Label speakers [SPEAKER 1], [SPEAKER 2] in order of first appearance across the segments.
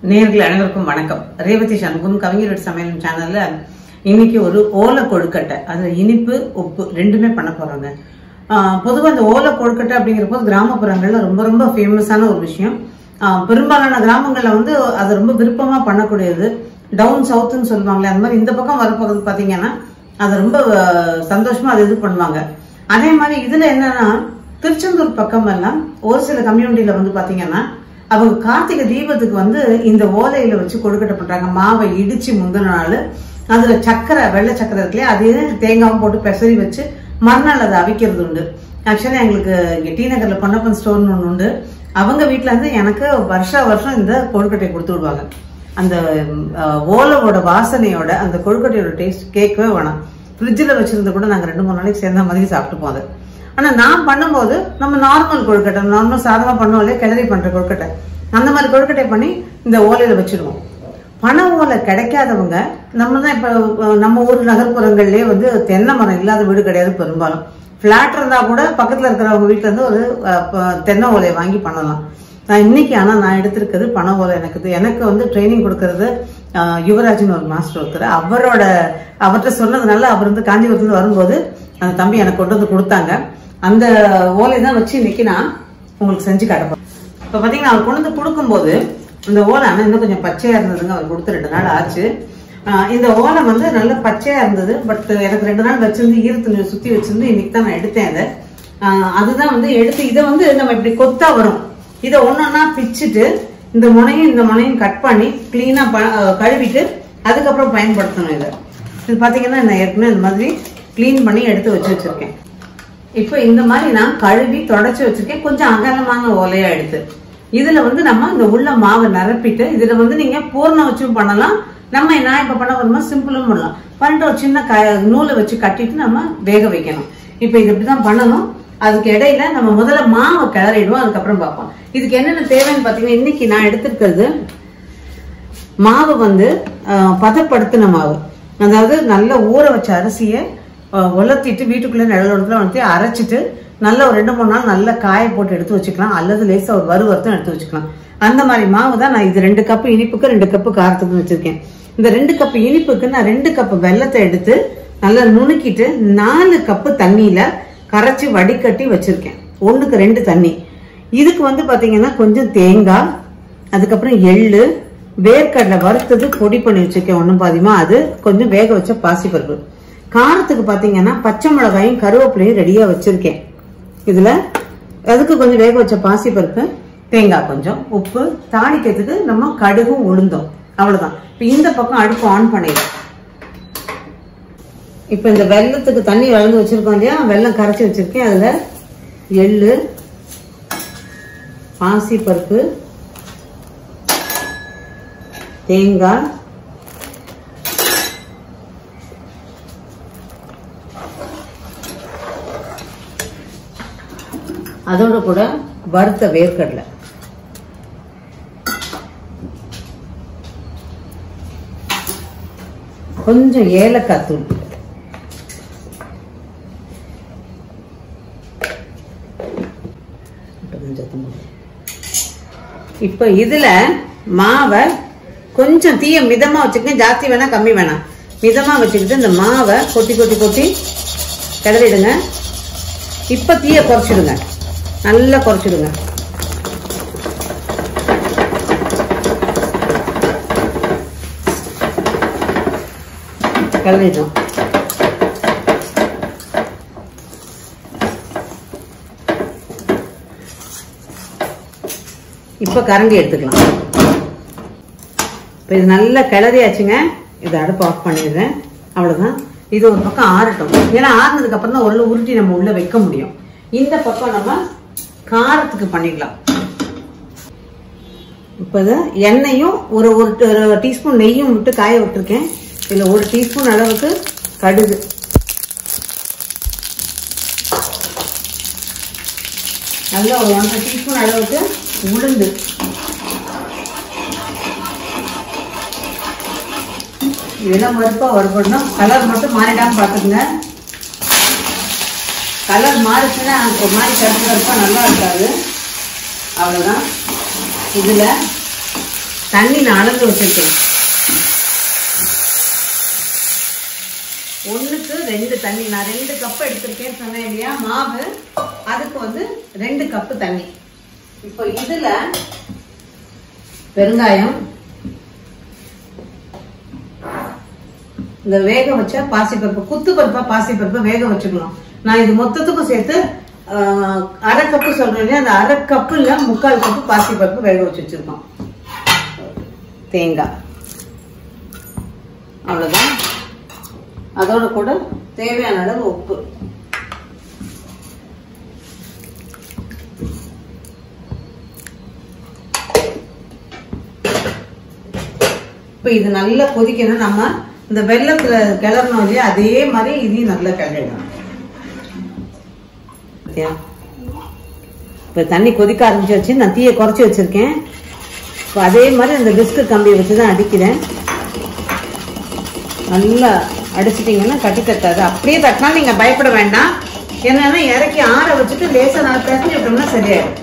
[SPEAKER 1] நேர்கள் அனைவருக்கும் வணக்கம் ரேவதி சண்முகம் கவிஞர் சமையல் சேனல்ல இன்னைக்கு ஒரு ஓலை கொழுக்கட்டை அது இனிப்பு உப்பு ரெண்டுமே பண்ண போறோங்க ஆஹ் பொதுவா இந்த ஓலை கொழுக்கட்டை அப்படிங்கிற போது கிராமப்புறங்கள்ல ரொம்ப ரொம்ப ஃபேமஸான ஒரு விஷயம் ஆஹ் பெரும்பாலான கிராமங்கள்ல வந்து அது ரொம்ப விருப்பமா பண்ணக்கூடியது டவுன் சவுத்துன்னு சொல்லுவாங்களே அந்த மாதிரி இந்த பக்கம் வரப்போகிறது பாத்தீங்கன்னா அது ரொம்ப ஆஹ், சந்தோஷமா அது இது பண்ணுவாங்க அதே மாதிரி இதுல என்னன்னா திருச்செந்தூர் பக்கம் எல்லாம் ஒரு சில கம்யூனிட்டியில வந்து பாத்தீங்கன்னா அவங்க கார்த்திகை தீபத்துக்கு வந்து இந்த ஓலையில வச்சு கொழுக்கட்டை பண்றாங்க மாவை இடிச்சு முந்தின நாள் அதுல சக்கரை வெள்ளை சக்கரை இருக்குல்லையா அது தேங்காவும் போட்டு பெசரி வச்சு மறுநாள் அதை அவிக்கிறது உண்டு ஆக்சுவலா எங்களுக்கு இங்க டி நகர்ல பொன்னப்பன் ஸ்டோர்னு ஒன்று உண்டு அவங்க வீட்ல இருந்து எனக்கு வருஷா வருஷம் இந்த கொழுக்கட்டை கொடுத்து விடுவாங்க அந்த அஹ், ஓலோவோட வாசனையோட அந்த கொழுக்கட்டையோட டேஸ்ட் கேட்கவே வேணாம் ஃப்ரிட்ஜில் வச்சிருந்த கூட நாங்கள் ரெண்டு மூணு நாளைக்கு சேர்ந்த மாதிரி சாப்பிட்டுப்போம் அது ஆனால் நான் பண்ணும்போது நம்ம நார்மல் கொழுக்கட்டை நார்மல் சாதமாக பண்ணுவோம் இல்லையா கிளறி பண்ணுற கொழுக்கட்டை அந்த மாதிரி கொழுக்கட்டை பண்ணி இந்த ஓலையில் வச்சிருவோம் பனை ஓலை கிடைக்காதவங்க நம்ம தான் இப்போ நம்ம ஊர் நகர்ப்புறங்கள்லயே வந்து தென்னை மரம் இல்லாத வீடு கிடையாது பெரும்பாலும் ஃப்ளாட் இருந்தா கூட பக்கத்துல இருக்கிறவங்க வீட்ல இருந்து ஒரு அஹ், ப- தென்னை ஓலையை வாங்கி பண்ணலாம் நான் இன்னைக்கு ஆனா நான் எடுத்திருக்கிறது பனை ஓலை எனக்கு இது- எனக்கு வந்து ட்ரைனிங் கொடுக்கறது அஹ், யுவராஜ்னு ஒரு மாஸ்டர் ஒருத்தர் அவரோட அவர்கிட்ட சொன்னதுனால அவர் வந்து காஞ்சிபுரத்துல வரும்போது அந்த தம்பி எனக்கு கொண்டு வந்து கொடுத்தாங்க அந்த ஓலை தான் வச்சு இன்னைக்கு நான் உங்களுக்கு செஞ்சு காட்டப்போம் இப்ப பாத்தீங்கன்னா அவர் கொண்டு வந்து கொடுக்கும்போது இந்த ஓலை ஆனா இன்னும் கொஞ்சம் பச்சையா இருந்ததுங்க அவர் கொடுத்து ரெண்டு நாள் ஆச்சு ஆஹ் இந்த ஓலை வந்து நல்ல பச்சையா இருந்தது பட் எனக்கு ரெண்டு நாள் வச்சிருந்து ஈரத்துல சுத்தி வச்சிருந்து இன்னைக்கு தான் நான் எடுத்தேன் அதை ஆஹ் அதுதான் வந்து எடுத்து இதை வந்து நம்ம இப்படி கொத்தா வரும் இதை ஒன்னொன்னா பிச்சுட்டு இந்த முனையும் இந்த முனையும் கட் பண்ணி கிளீனா கழுவிட்டு அதுக்கப்புறம் பயன்படுத்தணும் இதை இது பாத்தீங்கன்னா நான் ஏற்கனவே இந்த மாதிரி க்ளீன் பண்ணி எடுத்து வச்சு வச்சிருக்கேன் இப்போ இந்த மாதிரி நான் கழுவி தொடச்சு வச்சிருக்கேன் கொஞ்சம் அகலமான ஓலையா எடுத்து இதுல வந்து நம்ம இந்த உள்ள மாவை நிரப்பிட்டு இதுல வந்து நீங்க பூர்ணம் வச்சும் பண்ணலாம் நம்ம நான் இப்ப பண்ண வருமா சிம்பிளும் பண்ணலாம் பண்ணிட்டு ஒரு சின்ன க- நூலை வச்சு கட்டிட்டு நம்ம வேக வைக்கணும் இப்போ இது இப்படிதான் பண்ணணும் அதுக்கு இடையில நம்ம முதல்ல மாவை கிளறிடுவோம் அதுக்கப்புறம் பார்ப்போம் இதுக்கு என்னென்ன தேவைன்னு பாத்தீங்கன்னா இன்னைக்கு நான் எடுத்திருக்கிறது மாவு வந்து அஹ், பதப்படுத்தின மாவு அதாவது நல்ல ஊற வச்ச அரிசியை அஹ், உலர்த்திட்டு வீட்டுக்குள்ள நிழலோடத்துல வந்து அரைச்சிட்டு நல்ல ஒரு ரெண்டு மூணு நாள் நல்ல காய போட்டு எடுத்து வச்சுக்கலாம் அல்லது லேசா ஒரு வறுவர்த்தம் எடுத்து வச்சுக்கலாம் அந்த மாதிரி மாவு தான் நான் இது ரெண்டு கப்பு இனிப்புக்கு ரெண்டு கப்பு காரத்துக்கு வச்சிருக்கேன் இந்த ரெண்டு கப்பு இனிப்புக்கு நான் ரெண்டு கப்பு வெல்லத்தை எடுத்து நல்லா நுணுக்கிட்டு நாலு கப்பு தண்ணியில கரைச்சி வடிகட்டி வச்சிருக்கேன் ஒண்ணுக்கு ரெண்டு தண்ணி இதுக்கு வந்து பாத்தீங்கன்னா கொஞ்சம் தேங்காய் அதுக்கப்புறம் எள்ளு வேர்க்கடலை வறுத்தது பொடி பண்ணி வச்சிருக்கேன் ஒண்ணும் பாதிமா அது கொஞ்சம் வேக வச்ச பாசிப்பருப்பு காரத்துக்கு பாத்தீங்கன்னா பச்சை மிளகாயும் கருவேப்பிலையும் ரெடியா வச்சிருக்கேன் இதுல அதுக்கு கொஞ்சம் வேக வச்ச பாசிப்பருப்பு தேங்காய் கொஞ்சம் உப்பு தாளிக்கிறதுக்கு நம்ம கடுகும் உளுந்தோம் அவ்வளவுதான் இப்ப இந்த பக்கம் அடுப்பு ஆன் பண்ணிடலாம் இப்ப இந்த வெள்ளத்துக்கு தண்ணி வளர்ந்து வச்சிருக்கோம் இல்லையா வெள்ளம் கரைச்சி வச்சிருக்கேன் அதுல எள்ளு பாசிப்பருப்பு தேங்காய் அதோட கூட வறுத்த வேர்க்கடலை கொஞ்சம் ஏலக்காய் தூள் இப்ப இதுல மாவை கொஞ்சம் தீய மிதமா வச்சுக்கங்க ஜாஸ்தி வேணா கம்மி வேணாம் மிதமா வச்சுக்கிட்டு இந்த மாவை கொட்டி கொட்டி கொட்டி கிளறிடுங்க இப்ப தீய குறைச்சிடுங்க நல்லா குறைச்சிடுங்க கிளறிடும் இப்ப கரண்டி எடுத்துக்கலாம் இப்ப இது நல்லா கிளறியாச்சுங்க இதை அடுப்பு ஆஃப் பண்ணிடுறேன் அவ்வளவுதான் இது ஒரு பக்கம் ஆறட்டும் ஏன்னா ஆறுனதுக்கு அப்புறம் தான் உள்ள உருட்டி நம்ம உள்ள வைக்க முடியும் இந்த பக்கம் நம்ம காரத்துக்கு பண்ணிக்கலாம் இப்போ இது எண்ணெயும் ஒரு ஒரு ட- டீஸ்பூன் நெய்யும் விட்டு காய விட்டுருக்கேன் இதுல ஒரு டீஸ்பூன் அளவுக்கு கடுகு நல்ல ஒரு ஒன்றரை டீஸ்பூன் அளவுக்கு உளுந்து இதெல்லாம் மறுப்பா வறுபடணும் கலர் மட்டும் மாறிடாம பார்த்துக்குங்க கலர் மாறிச்சுன்னா ஒரு மாதிரி கருப்பு கருப்பா நல்லா இருக்காது அவ்வளவுதான் இதுல தண்ணி நான் அளந்து வச்சிருக்கேன் ஒண்ணுக்கு ரெண்டு தண்ணி நான் ரெண்டு கப் எடுத்திருக்கேன்னு சொன்னேன் இல்லையா மாவு அதுக்கு வந்து ரெண்டு கப்பு தண்ணி இப்போ இதுல பெருங்காயம் இந்த வேக வச்ச பாசிப்பருப்பு குத்து பருப்பா பாசிப்பருப்பை வேக வச்சுக்கணும் நான் இது மொத்தத்துக்கும் சேர்த்து ஆஹ், அரை கப்பு சொல்றேன் இல்லையா அந்த அரை கப்புல முக்கால் கப்பு பாசிப்பருப்பு வேக வச்சு வச்சிருக்கோம் தேங்காய் அவ்வளவுதான் அதோட கூட தேவையான அளவு உப்பு இப்ப இது நல்லா கொதிக்கணும் நம்ம இந்த வெள்ளத்துல கிளறணும் இல்லையா அதே மாதிரி இதையும் நல்லா கிளறிடணும் பாத்தியா? இப்ப தண்ணி கொதிக்க ஆரம்பிச்சாச்சு நான் தீயை குறைச்சி வச்சிருக்கேன் இப்ப அதே மாதிரி அந்த பிஸ்கட் கம்பியை வச்சு தான் அடிக்கிறேன் நல்லா அடிச்சிட்டீங்கன்னா கட்டி தட்டாது அப்படியே தட்டினாலும் நீங்க பயப்பட வேண்டாம் என்னன்னா இறக்கி ஆற வச்சுட்டு லேசா நான் பிசைஞ்சு விட்டோம்னா சரியாயிடும்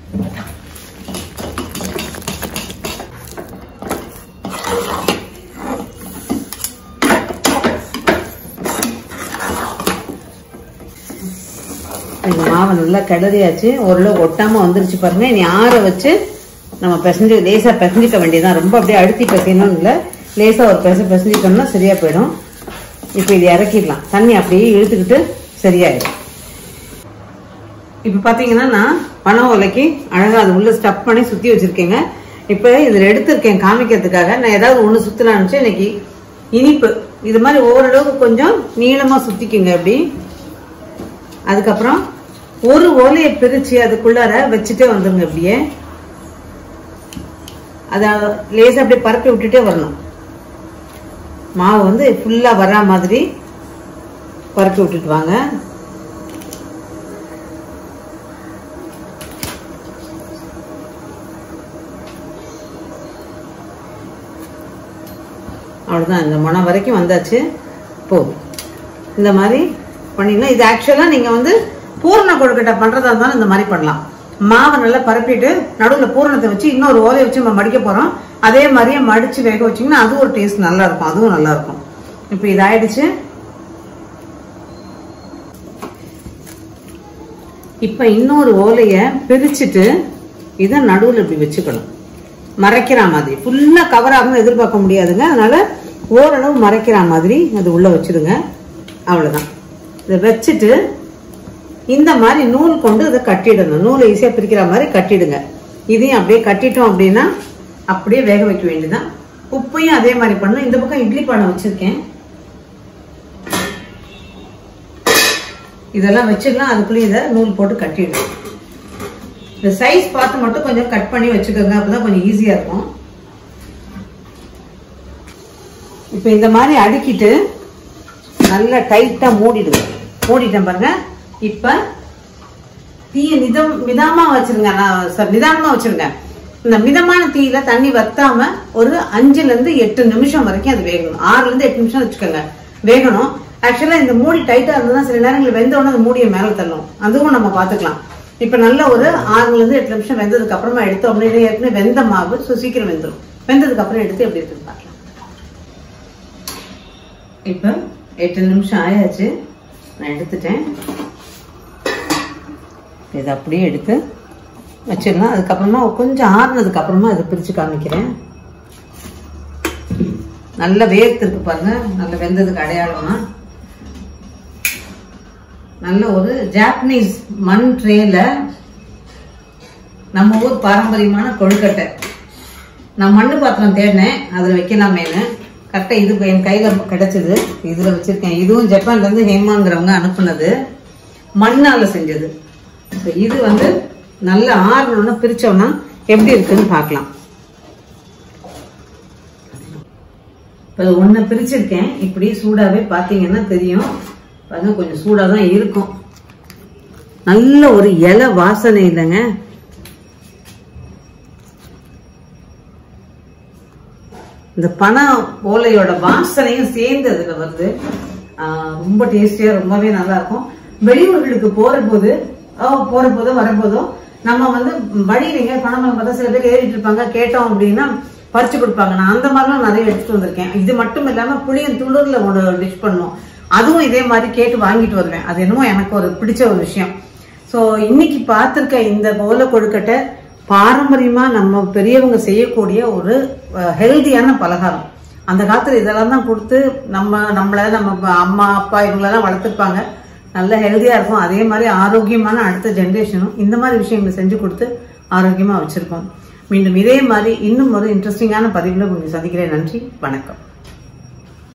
[SPEAKER 1] இந்த மாவை நல்லா கிளறியாச்சு ஓரளவு ஒட்டாம வந்துருச்சு பாருங்க இனி ஆற வச்சு நம்ம பிசைஞ்சு லேசா பிசைஞ்சிக்க வேண்டியதுதான் ரொம்ப அப்படியே அழுத்தி பிசையணும் இல்லை லேசா ஒரு பிசை பிசைஞ்சிட்டோம்னா சரியா போயிடும் இப்போ இது இறக்கிடலாம் தண்ணி அப்படியே இழுத்துக்கிட்டு சரியாயிடும் இப்போ பாத்தீங்கன்னா நான் பனை ஓலைக்கு அழகா அது உள்ள ஸ்டப் பண்ணி சுத்தி வச்சிருக்கேங்க இப்போ இதுல எடுத்திருக்கேன் காமிக்கிறதுக்காக நான் ஏதாவது ஒண்ணு சுத்தலான்னு இன்னைக்கு இனிப்பு இது மாதிரி ஓரளவுக்கு கொஞ்சம் நீளமா சுத்திக்குங்க அப்படி அதுக்கப்புறம் ஒரு ஓலையை பிரிச்சு அதுக்குள்ளார வச்சுட்டே வந்துருங்க அப்படியே அத லேசா அப்படியே பரப்பி விட்டுட்டே வரணும் மாவு வந்து ஃபுல்லா வரா மாதிரி பரப்பி விட்டுட்டு வாங்க அவ்வளவுதான் இந்த மனம் வரைக்கும் வந்தாச்சு போதும் இந்த மாதிரி பண்ணிடலாம் இது ஆக்சுவலா நீங்க வந்து பூரண கொழுக்கட்டை பண்றதா இருந்தாலும் இந்த மாதிரி பண்ணலாம் மாவை நல்லா பரப்பிட்டு நடுவுல பூரணத்தை வச்சு இன்னொரு ஓலையை வச்சு நம்ம மடிக்க போறோம் அதே மாதிரியே மடிச்சு வேக வச்சீங்கன்னா அது ஒரு டேஸ்ட் நல்லா இருக்கும் அதுவும் நல்லா இருக்கும் இப்போ இது ஆயிடுச்சு இப்ப இன்னொரு ஓலைய பிரிச்சுட்டு இதை நடுவுல இப்படி வச்சுக்கணும் மறைக்கிற மாதிரி ஃபுல்லா கவர் ஆகணும் எதிர்பார்க்க முடியாதுங்க அதனால ஓரளவு மறைக்கிற மாதிரி அது உள்ள வச்சிடுங்க அவ்வளவுதான் இதை வச்சுட்டு இந்த மாதிரி நூல் கொண்டு இதை கட்டிடணும் நூலை ஈஸியா பிரிக்கிற மாதிரி கட்டிடுங்க இதையும் அப்படியே கட்டிட்டோம் அப்படின்னா அப்படியே வேக வைக்க வேண்டியதுதான் உப்பையும் அதே மாதிரி பண்ணணும் இந்த பக்கம் இட்லி பானை வச்சிருக்கேன் இதெல்லாம் வச்சிடலாம் அதுக்குள்ளேயும் இதை நூல் போட்டு கட்டிடணும் இந்த சைஸ் பார்த்து மட்டும் கொஞ்சம் கட் பண்ணி வச்சுக்கோங்க அப்பதான் கொஞ்சம் ஈஸியா இருக்கும் இப்போ இந்த மாதிரி அடுக்கிட்டு நல்லா டைட்டா மூடிடுங்க மூடிட்டேன் பாருங்க இப்ப தீய நிதம் மிதமா வச்சிருங்க நான் சார் நிதானமா வச்சிருங்க இந்த மிதமான தீயில தண்ணி வத்தாம ஒரு அஞ்சுல இருந்து எட்டு நிமிஷம் வரைக்கும் அது வேகணும் ஆறுல இருந்து எட்டு நிமிஷம் வச்சுக்கோங்க வேகணும் ஆக்சுவலா இந்த மூடி டைட்டா இருந்ததுன்னா சில நேரங்களில் வெந்த உடனே அந்த மூடியை மேல தள்ளும் அதுவும் நம்ம பாத்துக்கலாம் இப்ப நல்ல ஒரு ஆறுல இருந்து எட்டு நிமிஷம் வெந்ததுக்கு அப்புறமா எடுத்தோம் அப்படின்னா ஏற்கனவே வெந்த மாவு ஸோ சீக்கிரம் வெந்துடும் வெந்ததுக்கு அப்புறம் எடுத்து எப்படி இருக்குன்னு பார்க்கலாம் இப்ப எட்டு நிமிஷம் ஆயாச்சு நான் எடுத்துட்டேன் இதை அப்படியே எடுத்து வச்சிடலாம் அதுக்கப்புறமா கொஞ்சம் ஆறுனதுக்கு அப்புறமா இதை பிரிச்சு காமிக்கிறேன் நல்ல வேர்த்திருக்கு பாருங்க நல்ல வெந்ததுக்கு அடையாளமா நல்ல ஒரு ஜாப்பனீஸ் மண் ட்ரேல நம்ம ஊர் பாரம்பரியமான கொழுக்கட்டை நான் மண்ணு பாத்திரம் தேடினேன் அதுல வைக்கலாமேனு கரெக்டா இது என் கையில கிடைச்சது இதுல வச்சிருக்கேன் இதுவும் ஜப்பான்ல இருந்து ஹேமாங்கிறவங்க அனுப்புனது மண்ணால செஞ்சது So, இது வந்து நல்ல ஆறணும்னா பிரிச்சோம்னா எப்படி இருக்குன்னு பார்க்கலாம் இப்போ ஒண்ணு பிரிச்சிருக்கேன் இப்படி சூடாவே பாத்தீங்கன்னா தெரியும் பாருங்க கொஞ்சம் சூடா தான் இருக்கும் நல்ல ஒரு இலை வாசனை இல்லைங்க இந்த பனை ஓலையோட வாசனையும் சேர்ந்து அதுல வருது ஆஹ் ரொம்ப டேஸ்டியா ரொம்பவே நல்லா இருக்கும் வெளியூர்களுக்கு போற போது ஆஹ் போற போதோ வரப்போதோ நம்ம வந்து வழியில எங்க பனைமரம் பார்த்தா சில பேர் ஏறிட்டு இருப்பாங்க கேட்டோம் அப்படின்னா பறிச்சு கொடுப்பாங்க நான் அந்த மாதிரிலாம் நிறைய எடுத்துட்டு வந்திருக்கேன் இது மட்டும் இல்லாம புளியன் துளிர்ல ஒரு டிஷ் பண்ணுவோம் அதுவும் இதே மாதிரி கேட்டு வாங்கிட்டு வருவேன் அது என்னமோ எனக்கு ஒரு பிடிச்ச ஒரு விஷயம் ஸோ இன்னைக்கு பார்த்துருக்க இந்த ஓலை கொழுக்கட்டை பாரம்பரியமா நம்ம பெரியவங்க செய்யக்கூடிய ஒரு ஹெல்தியான பலகாரம் அந்த காலத்துல இதெல்லாம் தான் கொடுத்து நம்ம நம்மள நம்ம அம்மா அப்பா இவங்களெல்லாம் வளர்த்துருப்பாங்க நல்ல ஹெல்தியா இருக்கும் அதே மாதிரி ஆரோக்கியமான அடுத்த ஜென்ரேஷனும் இந்த மாதிரி விஷயங்களை செஞ்சு கொடுத்து ஆரோக்கியமா வச்சிருக்கோம் மீண்டும் இதே மாதிரி இன்னும் ஒரு இன்ட்ரெஸ்டிங்கான பதிவில் உங்களை சந்திக்கிறேன் நன்றி வணக்கம்